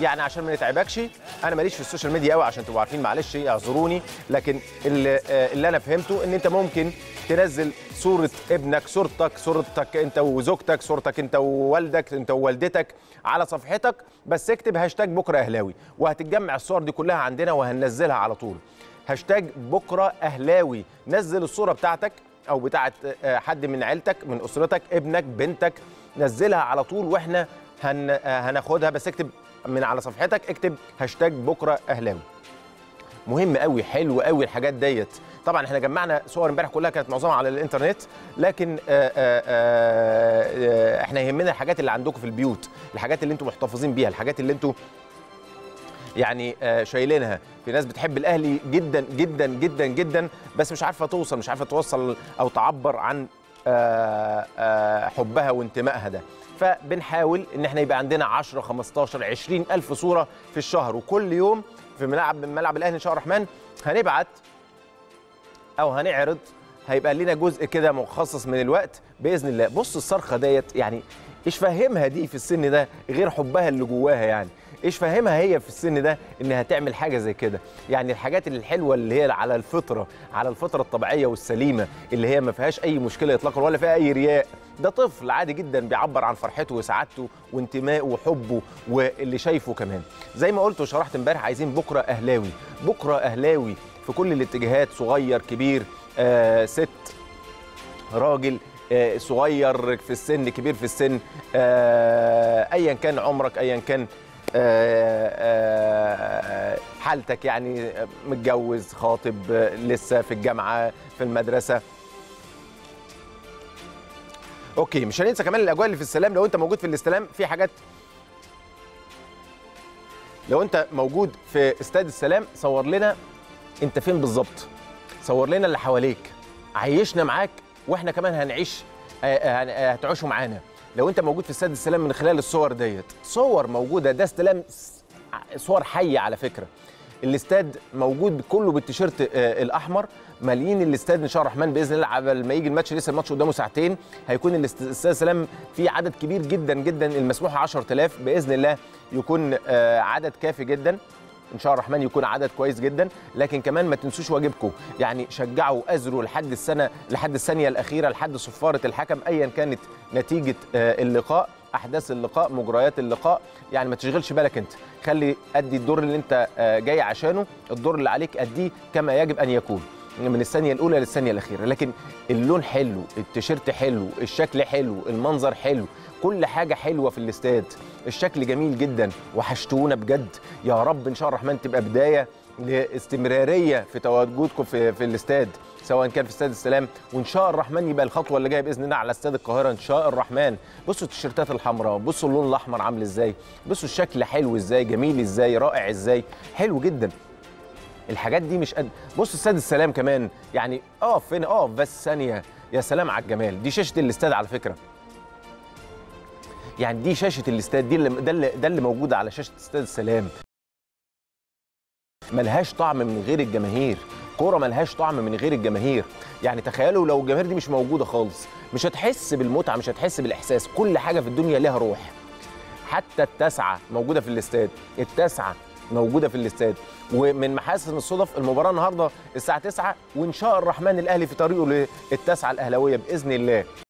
يعني عشان ما نتعبكش انا ماليش في السوشيال ميديا قوي عشان تبقوا عارفين معلش اعذروني لكن اللي, آه، اللي انا فهمته ان انت ممكن تنزل صوره ابنك صورتك صورتك انت وزوجتك صورتك انت ووالدك انت ووالدتك على صفحتك بس اكتب هاشتاج بكره اهلاوي وهتتجمع الصور دي كلها عندنا وهننزلها على طول هاشتاج بكره اهلاوي نزل الصوره بتاعتك او بتاعت آه، حد من عيلتك من اسرتك ابنك بنتك نزلها على طول واحنا هن آه، هناخدها بس اكتب من على صفحتك اكتب هاشتاج بكره اهلاوي مهم قوي حلو قوي الحاجات ديت طبعا احنا جمعنا صور امبارح كلها كانت معظمها على الانترنت لكن آآ آآ آآ احنا يهمنا الحاجات اللي عندكم في البيوت الحاجات اللي انتم محتفظين بيها الحاجات اللي انتم يعني آه، شايلينها في ناس بتحب الاهلي جدا جدا جدا جدا بس مش عارفه توصل مش عارفه توصل او تعبر عن آه، آه، حبها وانتمائها ده فبنحاول ان احنا يبقى عندنا 10 15 20 الف صوره في الشهر وكل يوم في ملعب من ملعب الاهلي ان شاء الله الرحمن هنبعت او هنعرض هيبقى لنا جزء كده مخصص من الوقت باذن الله بص الصرخه ديت يعني ايش فاهمها دي في السن ده غير حبها اللي جواها يعني ايش فاهمها هي في السن ده انها تعمل حاجه زي كده يعني الحاجات الحلوه اللي هي على الفطره على الفطره الطبيعيه والسليمه اللي هي ما فيهاش اي مشكله اطلاقا ولا فيها اي رياء ده طفل عادي جدا بيعبر عن فرحته وسعادته وانتمائه وحبه واللي شايفه كمان زي ما قلت وشرحت امبارح عايزين بكره اهلاوي بكره اهلاوي في كل الاتجاهات صغير كبير آه ست راجل آه، صغير في السن كبير في السن آه، ايا كان عمرك ايا كان آه، آه، حالتك يعني آه، متجوز خاطب آه، لسه في الجامعه في المدرسه اوكي مش هننسى كمان الاجواء اللي في السلام لو انت موجود في الاستلام في حاجات لو انت موجود في استاد السلام صور لنا انت فين بالظبط صور لنا اللي حواليك عيشنا معاك واحنا كمان هنعيش آه، آه، آه، هتعيشوا معانا لو انت موجود في استاد السلام من خلال الصور ديت صور موجوده ده استلام س- صور حيه على فكره الاستاد موجود كله بالتيشيرت آه، الاحمر مالين الاستاد ان شاء الله الرحمن باذن الله قبل ما يجي الماتش لسه الماتش قدامه ساعتين هيكون الاست- الاستاد السلام فيه عدد كبير جدا جدا المسموح 10000 باذن الله يكون آه، عدد كافي جدا ان شاء الله الرحمن يكون عدد كويس جدا لكن كمان ما تنسوش واجبكم يعني شجعوا ازروا لحد السنه لحد الثانيه الاخيره لحد صفاره الحكم ايا كانت نتيجه آه، اللقاء احداث اللقاء مجريات اللقاء يعني ما تشغلش بالك انت خلي ادي الدور اللي انت آه، جاي عشانه الدور اللي عليك اديه كما يجب ان يكون من الثانيه الاولى للثانيه الاخيره لكن اللون حلو التيشيرت حلو الشكل حلو المنظر حلو كل حاجه حلوه في الاستاد الشكل جميل جدا وحشتونا بجد يا رب ان شاء الله الرحمن تبقى بدايه لاستمراريه في تواجدكم في في الاستاد سواء كان في استاد السلام وان شاء الرحمن يبقى الخطوه اللي جايه باذن الله على استاد القاهره ان شاء الرحمن بصوا التيشيرتات الحمراء بصوا اللون الاحمر عامل ازاي بصوا الشكل حلو ازاي جميل ازاي رائع ازاي حلو جدا الحاجات دي مش قد بص استاد السلام كمان يعني اقف فين اقف بس ثانيه يا سلام على الجمال دي شاشه الاستاد على فكره يعني دي شاشه الاستاد دي اللي ده اللي, ده اللي موجوده على شاشه استاد السلام ملهاش طعم من غير الجماهير كوره ملهاش طعم من غير الجماهير يعني تخيلوا لو الجماهير دي مش موجوده خالص مش هتحس بالمتعه مش هتحس بالاحساس كل حاجه في الدنيا لها روح حتى التاسعه موجوده في الاستاد التاسعه موجوده في الاستاد ومن محاسن الصدف المباراه النهارده الساعه 9 وان شاء الرحمن الاهلي في طريقه للتاسعه الاهلاويه باذن الله